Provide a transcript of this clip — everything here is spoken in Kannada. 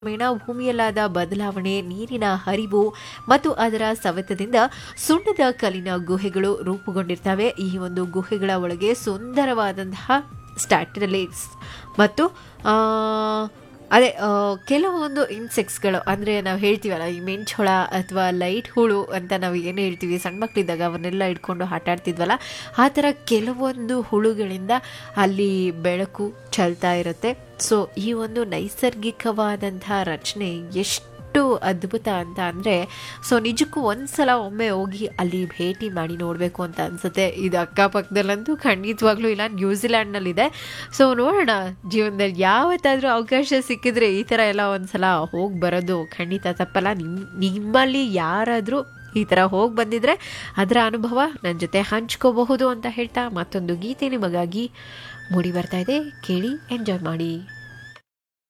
ಕ್ರಮೇಣ ಭೂಮಿಯಲ್ಲಾದ ಬದಲಾವಣೆ ನೀರಿನ ಹರಿವು ಮತ್ತು ಅದರ ಸವೆತದಿಂದ ಸುಣ್ಣದ ಕಲ್ಲಿನ ಗುಹೆಗಳು ರೂಪುಗೊಂಡಿರ್ತವೆ ಈ ಒಂದು ಗುಹೆಗಳ ಒಳಗೆ ಸುಂದರವಾದಂತಹ ಸ್ಟ್ಯಾಟಲಿಕ್ಸ್ ಮತ್ತು ಆ, ಅದೇ ಆ, ಕೆಲವೊಂದು ಇನ್ಸೆಕ್ಟ್ಸ್ಗಳು ಅಂದರೆ ನಾವು ಹೇಳ್ತೀವಲ್ಲ ಈ ಮೆಂಚೊಳ ಅಥವಾ ಲೈಟ್ ಹುಳು ಅಂತ ನಾವು ಏನು ಹೇಳ್ತೀವಿ ಸಣ್ಣ ಮಕ್ಕಳಿದ್ದಾಗ ಅವನ್ನೆಲ್ಲ ಇಟ್ಕೊಂಡು ಆಟ ಆಡ್ತಿದ್ವಲ್ಲ ಆ ಥರ ಕೆಲವೊಂದು ಹುಳುಗಳಿಂದ ಅಲ್ಲಿ ಬೆಳಕು ಚೆಲ್ತಾ ಇರುತ್ತೆ ಸೊ ಈ ಒಂದು ನೈಸರ್ಗಿಕವಾದಂತಹ ರಚನೆ ಎಷ್ಟು ಅದ್ಭುತ ಅಂತ ಅಂದರೆ ಸೊ ನಿಜಕ್ಕೂ ಒಂದ್ಸಲ ಒಮ್ಮೆ ಹೋಗಿ ಅಲ್ಲಿ ಭೇಟಿ ಮಾಡಿ ನೋಡಬೇಕು ಅಂತ ಅನ್ಸುತ್ತೆ ಇದು ಅಕ್ಕಪಕ್ಕದಲ್ಲಂತೂ ಖಂಡಿತವಾಗ್ಲೂ ಇಲ್ಲ ನ್ಯೂಜಿಲ್ಯಾಂಡ್ನಲ್ಲಿದೆ ಸೊ ನೋಡೋಣ ಜೀವನದಲ್ಲಿ ಯಾವತ್ತಾದರೂ ಅವಕಾಶ ಸಿಕ್ಕಿದ್ರೆ ಈ ಥರ ಎಲ್ಲ ಒಂದ್ಸಲ ಹೋಗಿ ಬರೋದು ಖಂಡಿತ ತಪ್ಪಲ್ಲ ನಿಮ್ ನಿಮ್ಮಲ್ಲಿ ಯಾರಾದರೂ ಈ ಥರ ಹೋಗಿ ಬಂದಿದ್ರೆ ಅದರ ಅನುಭವ ನನ್ನ ಜೊತೆ ಹಂಚ್ಕೋಬಹುದು ಅಂತ ಹೇಳ್ತಾ ಮತ್ತೊಂದು ಗೀತೆ ನಿಮಗಾಗಿ ಮೂಡಿ ಬರ್ತಾ ಇದೆ ಕೇಳಿ ಎಂಜಾಯ್ ಮಾಡಿ